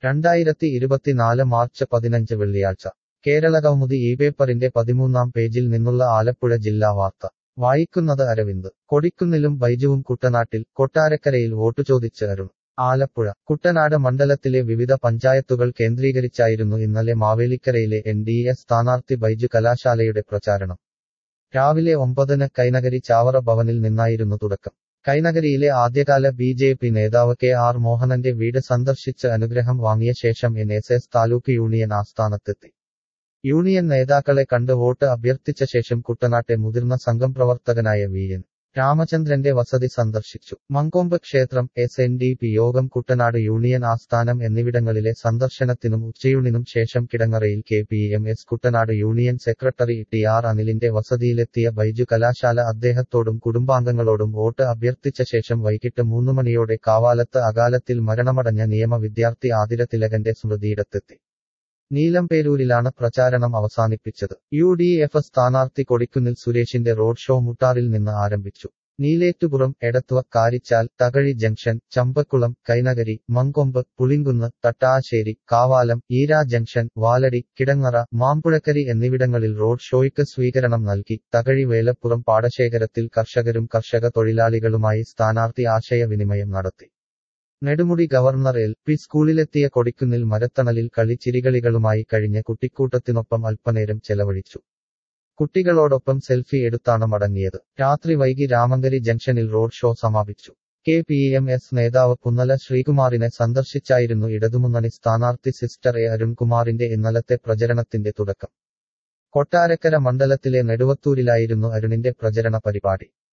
രണ്ടായിരത്തി ഇരുപത്തിനാല് മാർച്ച് പതിനഞ്ച് വെള്ളിയാഴ്ച കേരള കൗമുദി ഈ പേപ്പറിന്റെ പതിമൂന്നാം പേജിൽ നിന്നുള്ള ആലപ്പുഴ ജില്ലാ വാർത്ത വായിക്കുന്നത് അരവിന്ദ് കൊടിക്കുന്നിലും ബൈജുവും കുട്ടനാട്ടിൽ കൊട്ടാരക്കരയിൽ വോട്ടു ചോദിച്ച് അരുൺ ആലപ്പുഴ കുട്ടനാട് മണ്ഡലത്തിലെ വിവിധ പഞ്ചായത്തുകൾ കേന്ദ്രീകരിച്ചായിരുന്നു ഇന്നലെ മാവേലിക്കരയിലെ എൻ ഡി എ സ്ഥാനാർത്ഥി ബൈജു കലാശാലയുടെ പ്രചാരണം രാവിലെ ഒമ്പതിന് കൈനഗരി ചാവറ ഭവനിൽ നിന്നായിരുന്നു തുടക്കം കൈനഗരിയിലെ ആദ്യകാല ബി ജെ പി നേതാവ് കെ ആർ മോഹനന്റെ വീട് സന്ദർശിച്ച് അനുഗ്രഹം വാങ്ങിയ ശേഷം N S S taluk union ആസ്ഥാനത്തെത്തി യൂണിയൻ നേതാക്കളെ കണ്ട് വോട്ട് അഭ്യർത്ഥിച്ച ശേഷം കുട്ടനാട്ടെ മുതിർന്ന സംഘം പ്രവർത്തകനായ വി എൻ രാമചന്ദ്രന്റെ വസതി സന്ദർശിച്ചു മങ്കൊമ്പ് ക്ഷേത്രം എസ് എൻ ഡി പി യോഗം കുട്ടനാട് യൂണിയൻ ആസ്ഥാനം എന്നിവിടങ്ങളിലെ സന്ദർശനത്തിനും ഉച്ചയൂണിനും ശേഷം കിടങ്ങറയിൽ K P M S Kuttanad union secretary T R അനിലിന്റെ വസതിയിലെത്തിയ ബൈജു കലാശാല അദ്ദേഹത്തോടും കുടുംബാംഗങ്ങളോടും വോട്ട് അഭ്യർത്ഥിച്ച ശേഷം വൈകിട്ട് മൂന്നു മണിയോടെ കാവാലത്ത് അകാലത്തിൽ മരണമടഞ്ഞ നിയമ വിദ്യാർത്ഥി ആതിര തിലകന്റെ സ്മൃതിയിടത്തെത്തി നീലംപേരൂരിലാണ് പ്രചാരണം അവസാനിപ്പിച്ചത് യു ഡി എഫ് സ്ഥാനാർത്ഥി കൊടിക്കുന്നിൽ സുരേഷിന്റെ റോഡ് ഷോ മുട്ടാറിൽ നിന്ന് ആരംഭിച്ചു നീലേറ്റുപുറം എടത്വ കാരിച്ചാൽ തകഴി ജംഗ്ഷൻ ചമ്പക്കുളം കൈനഗരി മങ്കൊമ്പ് പുളിങ്കുന്ന് തട്ടാശ്ശേരി കാവാലം ഈരാ ജംഗ്ഷൻ വാലടി കിടങ്ങറ മാമ്പുഴക്കരി എന്നിവിടങ്ങളിൽ റോഡ് ഷോയ്ക്ക് സ്വീകരണം നൽകി തകഴി വേലപ്പുറം പാടശേഖരത്തിൽ കർഷകരും കർഷക തൊഴിലാളികളുമായി സ്ഥാനാർത്ഥി ആശയവിനിമയം നടത്തി നെടുമുടി ഗവർണർ എൽ പി സ്കൂളിലെത്തിയ കൊടിക്കുന്നിൽ മരത്തണലിൽ കളിച്ചിരികളികളുമായി കഴിഞ്ഞ കുട്ടിക്കൂട്ടത്തിനൊപ്പം അല്പനേരം ചെലവഴിച്ചു കുട്ടികളോടൊപ്പം സെൽഫി എടുത്താണ് മടങ്ങിയത് രാത്രി വൈകി രാമങ്കരി ജംഗ്ഷനിൽ റോഡ് ഷോ സമാപിച്ചു കെ പി എം എസ് നേതാവ് പുന്നല ശ്രീകുമാറിനെ സന്ദർശിച്ചായിരുന്നു ഇടതുമുന്നണി സ്ഥാനാർത്ഥി സിസ്റ്റർ എ അരുൺകുമാറിന്റെ ഇന്നലത്തെ പ്രചരണത്തിന്റെ തുടക്കം കൊട്ടാരക്കര മണ്ഡലത്തിലെ നെടുവത്തൂരിലായിരുന്നു അരുണിന്റെ പ്രചരണ പരിപാടി